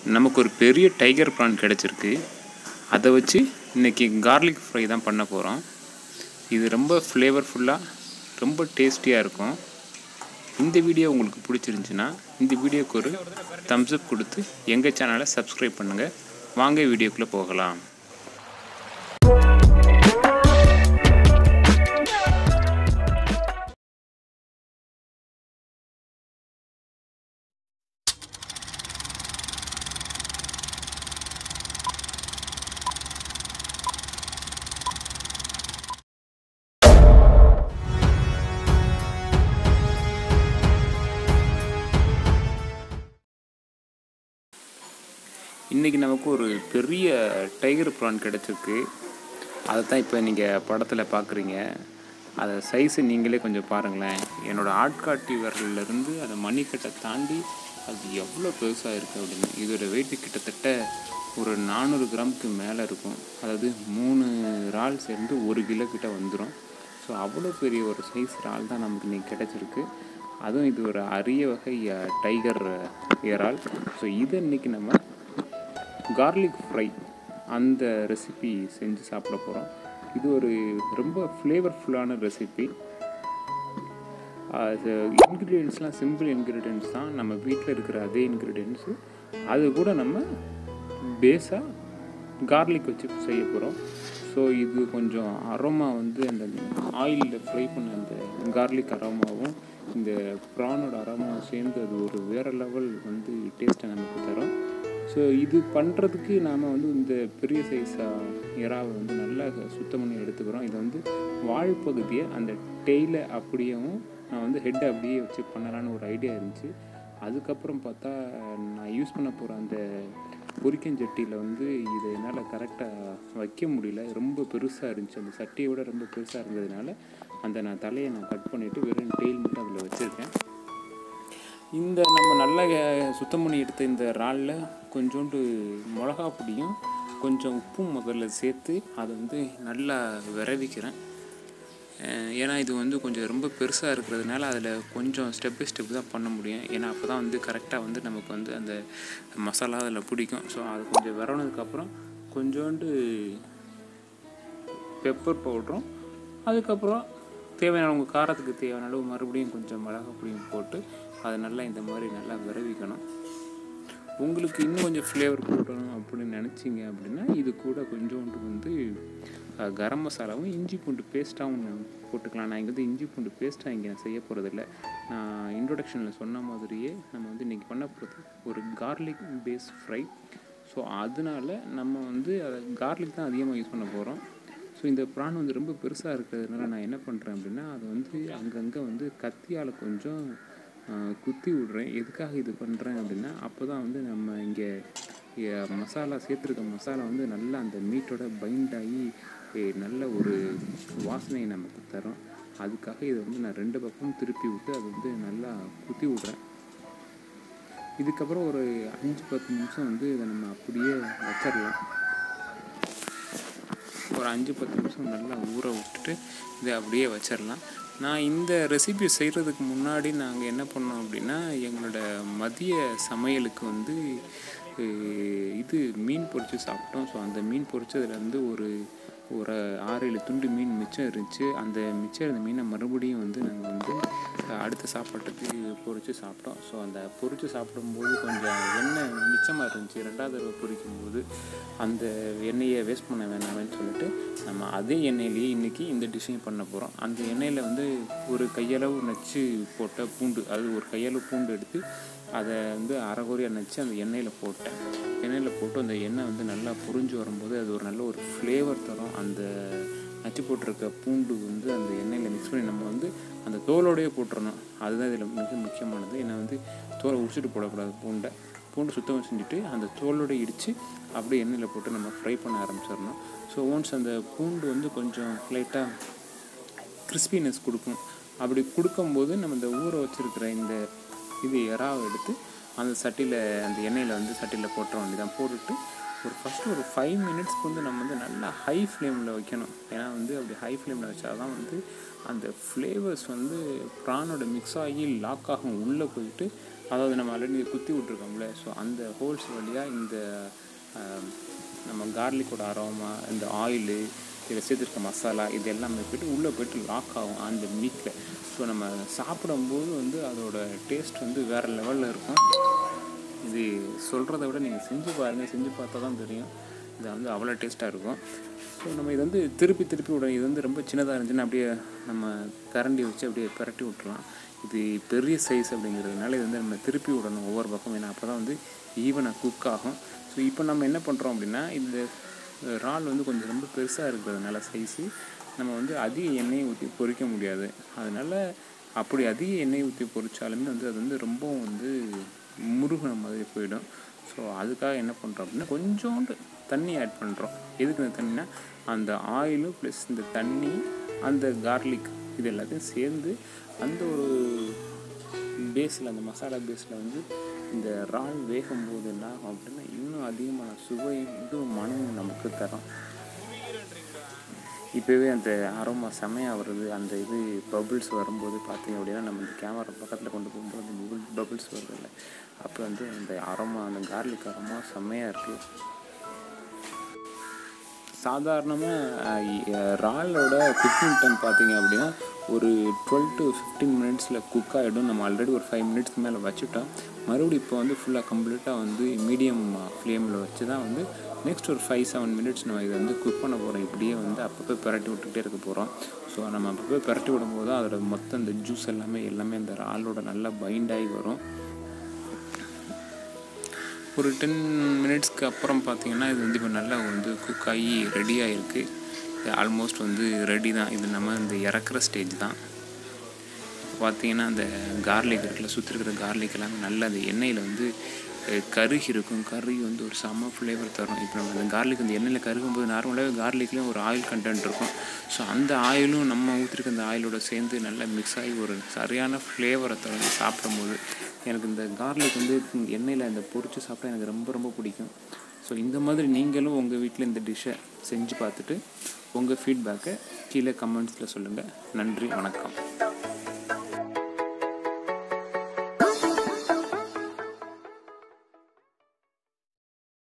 நமக்கு ஒரு பெரிய டைகர் ப்ரான் கிடச்சிருக்கு அதை வச்சு இன்றைக்கி கார்லிக் ஃப்ரை தான் பண்ண போகிறோம் இது ரொம்ப ஃப்ளேவர்ஃபுல்லாக ரொம்ப டேஸ்டியாக இருக்கும் இந்த வீடியோ உங்களுக்கு பிடிச்சிருந்துச்சின்னா இந்த வீடியோக்கு ஒரு தம்ஸ் அப் கொடுத்து எங்கள் சேனலை சப்ஸ்கிரைப் பண்ணுங்கள் வாங்க வீடியோக்குள்ளே போகலாம் இன்றைக்கி நமக்கு ஒரு பெரிய டைகர் ப்ரான் கிடச்சிருக்கு அதை தான் இப்போ நீங்கள் படத்தில் பார்க்குறீங்க அதை சைஸை நீங்களே கொஞ்சம் பாருங்களேன் என்னோடய ஆட்காட்டி விரலிருந்து அந்த மணிக்கட்டை தாண்டி அது எவ்வளோ பெருசாக இருக்குது அப்படின்னு இதோட வெயிட்டு கிட்டத்தட்ட ஒரு நானூறு கிராமுக்கு மேலே இருக்கும் அதாவது மூணு இறால் சேர்ந்து ஒரு கிலோ கிட்ட வந்துடும் ஸோ அவ்வளோ பெரிய ஒரு சைஸ் இறால் தான் நமக்கு இன்றைக்கி கிடச்சிருக்கு அதுவும் இது ஒரு அரிய வகை அஹ், டைகர் இறால் ஸோ இதை இன்றைக்கி நம்ம கார்லிக் ஃப்ரை அந்த ரெசிபி செஞ்சு சாப்பிட போகிறோம் இது ஒரு ரொம்ப ஃப்ளேவர்ஃபுல்லான ரெசிபி இன்க்ரீடியன்ஸ்லாம் சிம்பிள் இன்க்ரீடியன்ஸ் தான் நம்ம வீட்டில் இருக்கிற அதே இன்க்ரீடியன்ஸு அது கூட நம்ம பேஸாக கார்லிக் வச்சு செய்ய போகிறோம் ஸோ இது கொஞ்சம் அரோமா வந்து அந்த ஆயிலில் ஃப்ரை பண்ண அந்த கார்லிக் அரோமாவும் இந்த ப்ரானோட அரோமாவும் சேர்ந்து அது ஒரு வேறு லெவல் வந்து டேஸ்ட்டை நமக்கு தரும் ஸோ இது பண்ணுறதுக்கு நாம் வந்து இந்த பெரிய சைஸாக இறாவை வந்து நல்லா சுத்தம் பண்ணி எடுத்துக்கிறோம் இதை வந்து வாழைப்பகுதியை அந்த டெய்லை அப்படியேவும் நான் வந்து ஹெட்டை அப்படியே வச்சு பண்ணலான்னு ஒரு ஐடியா இருந்துச்சு அதுக்கப்புறம் பார்த்தா நான் யூஸ் பண்ண போகிற அந்த பொரிக்கஞ்சட்டியில் வந்து இதை என்னால் கரெக்டாக வைக்க முடியல ரொம்ப பெருசாக இருந்துச்சு அந்த சட்டியை விட ரொம்ப பெருசாக இருந்ததுனால அந்த நான் தலையை நான் கட் பண்ணிவிட்டு வெறும் டெய்ல் மட்டும் அதில் வச்சுருக்கேன் இந்த நம்ம நல்லா அஹ், சுத்தம் பண்ணி எடுத்த இந்த இறாலில் கொஞ்சோண்டு மிளகா பொடியும் கொஞ்சம் உப்பும் முதல்ல சேர்த்து அதை வந்து நல்லா விரவிக்கிறேன் அஹ், ஏன்னா இது வந்து கொஞ்சம் ரொம்ப பெருசாக இருக்கிறதுனால அதில் கொஞ்சம் ஸ்டெப் பை ஸ்டெப் தான் பண்ண முடியும் ஏன்னா அப்போ தான் வந்து கரெக்டாக வந்து நமக்கு வந்து அந்த மசாலா அதில் பிடிக்கும் ஸோ அது கொஞ்சம் விரவுனதுக்கப்புறம் கொஞ்சோண்டு பெப்பர் பவுடரும் அதுக்கப்புறம் தேவையான உங்கள் காரத்துக்கு தேவையான அளவு மறுபடியும் கொஞ்சம் மிளகா பொடியும் போட்டு அதை நல்லா இந்த மாதிரி நல்லா விரவிக்கணும் உங்களுக்கு இன்னும் கொஞ்சம் ஃப்ளேவர் போடணும் அப்படின்னு நினச்சிங்க அப்படின்னா இது கூட கொஞ்சோண்டு வந்து அஹ், கரம் மசாலாவும் இஞ்சி பூண்டு பேஸ்ட்டாகவும் போட்டுக்கலாம் நான் இங்கே வந்து இஞ்சி பூண்டு பேஸ்ட்டாக இங்கே நான் செய்ய போகிறதில்ல நான் இன்ட்ரொடக்ஷனில் சொன்ன மாதிரியே நம்ம வந்து இன்றைக்கி பண்ண போகிறது ஒரு கார்லிக் பேஸ் ஃப்ரை ஸோ அதனால நம்ம வந்து அதை கார்லிக் தான் அதிகமாக யூஸ் பண்ண போகிறோம் ஸோ இந்த ப்ரான் வந்து ரொம்ப பெருசாக இருக்கிறதுனால நான் என்ன பண்ணுறேன் அப்படின்னா அதை வந்து அங்கங்கே வந்து கத்தியால் கொஞ்சம் ஆஹ், குத்தி விட்றேன் எதுக்காக இது பண்ணுறேன் அப்படின்னா அப்போ தான் வந்து நம்ம இங்கே மசாலா சேர்த்துருக்க மசாலா வந்து நல்லா அந்த மீட்டோட பைண்ட் ஆகி eh, நல்ல ஒரு வாசனையை நமக்கு தரும் அதுக்காக இதை வந்து நான் ரெண்டு பக்கமும் திருப்பி விட்டு அதை வந்து நல்லா குத்தி விட்றேன் இதுக்கப்புறம் ஒரு அஞ்சு பத்து நிமிஷம் வந்து இதை நம்ம அப்படியே வச்சிடலாம் ஒரு அஞ்சு பத்து நிமிஷம் நல்லா ஊற விட்டுட்டு இதை அப்படியே வச்சிடலாம் நான் இந்த ரெசிபி செய்கிறதுக்கு முன்னாடி நாங்கள் என்ன பண்ணோம் அப்படின்னா எங்களோட மதிய சமையலுக்கு வந்து அஹ், இது மீன் பொரித்து சாப்பிட்டோம் ஸோ அந்த மீன் பொரிச்சதுலேருந்து ஒரு ஒரு ஆறு ஏழு துண்டு மீன் மிச்சம் இருந்துச்சு அந்த மிச்சம் இருந்த மீனை மறுபடியும் வந்து நாங்கள் வந்து அஹ், அடுத்த சாப்பாட்டுக்கு பொரித்து சாப்பிட்டோம் ஸோ அந்த பொரித்து சாப்பிடும்போது கொஞ்சம் எண்ணெய் மிச்சமாக இருந்துச்சு ரெண்டாவது தடவை பொரிக்கும் போது அந்த எண்ணெயை வேஸ்ட் பண்ண வேணாமேன்னு சொல்லிட்டு நம்ம அதே எண்ணெயிலேயே இன்றைக்கி இந்த டிஷ்ஷையும் பண்ண போகிறோம் அந்த எண்ணெயில் வந்து ஒரு கையளவு நச்சு போட்ட பூண்டு அது ஒரு கையளவு பூண்டு எடுத்து அதை வந்து அரைகுறையாக நச்சு அந்த எண்ணெயில் போட்டேன் எண்ணெயில் போட்டு அந்த எண்ணெய் வந்து நல்லா புரிஞ்சு வரும்போது அது ஒரு நல்ல ஒரு ஃப்ளேவர் தரும் அந்த நச்சு போட்டிருக்க பூண்டு வந்து அந்த எண்ணெயில் மிக்ஸ் பண்ணி நம்ம வந்து அந்த தோலோடையே போட்டுறணும் அதுதான் இதில் மிக முக்கியமானது ஏன்னா வந்து தோலை உரிச்சிட்டு போடக்கூடாது பூண்டை பூண்டு சுத்தம் செஞ்சுட்டு அந்த தோலோட இடித்து அப்படியே எண்ணெயில் போட்டு நம்ம ஃப்ரை பண்ண ஆரம்பிச்சிடணும் ஸோ ஒன்ஸ் அந்த பூண்டு வந்து கொஞ்சம் லைட்டாக கிறிஸ்பினஸ் கொடுக்கும் அப்படி கொடுக்கும்போது நம்ம இந்த ஊற வச்சுருக்கிற இந்த இது இறாவை எடுத்து அந்த சட்டியில் அந்த எண்ணெயில் வந்து சட்டியில் போட்டுற வேண்டியதான் போட்டுட்டு ஒரு ஃபஸ்ட்டு ஒரு ஃபைவ் மினிட்ஸ்க்கு வந்து நம்ம வந்து நல்லா ஹை ஃப்ளேமில் வைக்கணும் ஏன்னா வந்து அப்படி ஹை ஃப்ளேமில் வச்சா தான் வந்து அந்த ஃப்ளேவர்ஸ் வந்து ப்ரானோட மிக்ஸ் ஆகி லாக் ஆகும் உள்ளே போயிட்டு அதாவது நம்ம ஆல்ரெடி குத்தி விட்ருக்கோம்ல ஸோ அந்த ஹோல்ஸ் வழியாக இந்த ஆஹ், நம்ம கார்லிக்கோட அரோமா இந்த ஆயிலு இதில் சேர்த்துருக்க மசாலா இது எல்லாமே போய்ட்டு உள்ளே போய்ட்டு லாக் ஆகும் அந்த மீட்டில் ஸோ நம்ம சாப்பிடும்போது வந்து அதோட டேஸ்ட் வந்து வேறு லெவலில் இருக்கும் இது சொல்கிறத விட நீங்கள் செஞ்சு பாருங்கள் செஞ்சு பார்த்தா தான் தெரியும் இது வந்து அவ்வளோ டேஸ்ட்டாக இருக்கும் ஸோ நம்ம இது வந்து திருப்பி திருப்பி விட இது வந்து ரொம்ப சின்னதாக இருந்துச்சுன்னா அப்படியே நம்ம கரண்டி வச்சு அப்படியே பிரட்டி விட்டுறலாம் இது பெரிய சைஸ் அப்படிங்கிறதுனால இது வந்து நம்ம திருப்பி விடணும் ஒவ்வொரு பக்கம் ஏன்னா அப்போ தான் வந்து ஈவனாக குக் ஆகும் ஸோ இப்போ நம்ம என்ன பண்ணுறோம் அப்படின்னா இந்த இறால் வந்து கொஞ்சம் ரொம்ப பெருசாக இருக்கிறதுனால சைஸு நம்ம வந்து அதிக எண்ணெயை ஊற்றி பொரிக்க முடியாது அதனால் அப்படி அதிக எண்ணெய் ஊற்றி பொரிச்சாலுமே வந்து அது வந்து ரொம்பவும் வந்து முருகின மாதிரி போயிடும் ஸோ அதுக்காக என்ன பண்ணுறோம் அப்படின்னா கொஞ்சோண்டு தண்ணி ஆட் பண்ணுறோம் எதுக்கு இந்த தண்ணினா அந்த ஆயிலும் ப்ளஸ் இந்த தண்ணி அந்த கார்லிக் இது எல்லாத்தையும் சேர்ந்து அந்த ஒரு பேஸில் அந்த மசாலா பேஸில் வந்து இந்த இறால் வேகும்போது என்ன ஆகும் அப்படின்னா இன்னும் அதிகமான சுவை இதுவும் மனம் நமக்கு தரும் இப்போவே அந்த அரோமா செமையாக வருது அந்த இது பபிள்ஸ் வரும்போது பார்த்தீங்க அப்படின்னா நம்ம இந்த கேமரா பக்கத்தில் கொண்டு போகும்போது அந்த பபுள் பபிள்ஸ் வருது இல்லை அப்போ வந்து அந்த அரோமா அந்த கார்லிக் அரோமா செம்மையாக இருக்குது சாதாரணமாக இறாலோட குக்கிங் டைம் பார்த்தீங்க அப்படின்னா ஒரு டுவெல் டு ஃபிஃப்டீன் மினிட்ஸில் குக் ஆகிடும் நம்ம ஆல்ரெடி ஒரு ஃபைவ் மினிட்ஸ்க்கு மேலே வச்சுட்டோம் மறுபடியும் இப்போ வந்து ஃபுல்லாக கம்ப்ளீட்டாக வந்து மீடியம் ஃப்ளேமில் வச்சு தான் வந்து நெக்ஸ்ட் ஒரு ஃபைவ் செவன் மினிட்ஸ் நம்ம இதை வந்து குக் பண்ண போகிறோம் இப்படியே வந்து அப்பப்போ பிரட்டி விட்டுக்கிட்டே இருக்க போகிறோம் ஸோ நம்ம அப்பப்போ பிரட்டி விடும்போது தான் அதோட மொத்தம் இந்த ஜூஸ் எல்லாமே எல்லாமே அந்த இறாலோட நல்லா பைண்ட் ஆகி வரும் ஒரு டென் மினிட்ஸ்க்கு அப்புறம் பார்த்தீங்கன்னா இது வந்து இப்போ நல்லா வந்து குக் ஆகி ரெடி ஆகிருக்கு ஆல்மோஸ்ட் வந்து ரெடி தான் இது நம்ம இந்த இறக்குற ஸ்டேஜ் தான் பார்த்தீங்கன்னா அந்த கார்லிக் இருக்குல்ல சுற்றி இருக்கிற கார்லிக் எல்லாமே நல்லா அந்த எண்ணெயில் வந்து அஹ், கருகி இருக்கும் கருகி வந்து ஒரு செம்ம ஃப்ளேவர் தரும் இப்போ நம்ம அந்த கார்லிக் அந்த எண்ணெயில் கருகும்போது நார்மலாகவே கார்லிக்லேயும் ஒரு ஆயில் கண்டென்ட் இருக்கும் ஸோ அந்த ஆயிலும் நம்ம ஊற்றிருக்க அந்த ஆயிலோட சேர்ந்து நல்லா மிக்ஸ் ஆகி ஒரு சரியான ஃப்ளேவரை தரும் சாப்பிடும்போது எனக்கு இந்த கார்லிக் வந்து எண்ணெயில் அந்த பொரிச்சு சாப்பிட்டா எனக்கு ரொம்ப ரொம்ப பிடிக்கும் ஸோ இந்த மாதிரி நீங்களும் உங்கள் வீட்டில் இந்த டிஷ்ஷை செஞ்சு பார்த்துட்டு உங்கள் ஃபீட்பேக்கை கீழே கமெண்ட்ஸில் சொல்லுங்கள் நன்றி வணக்கம்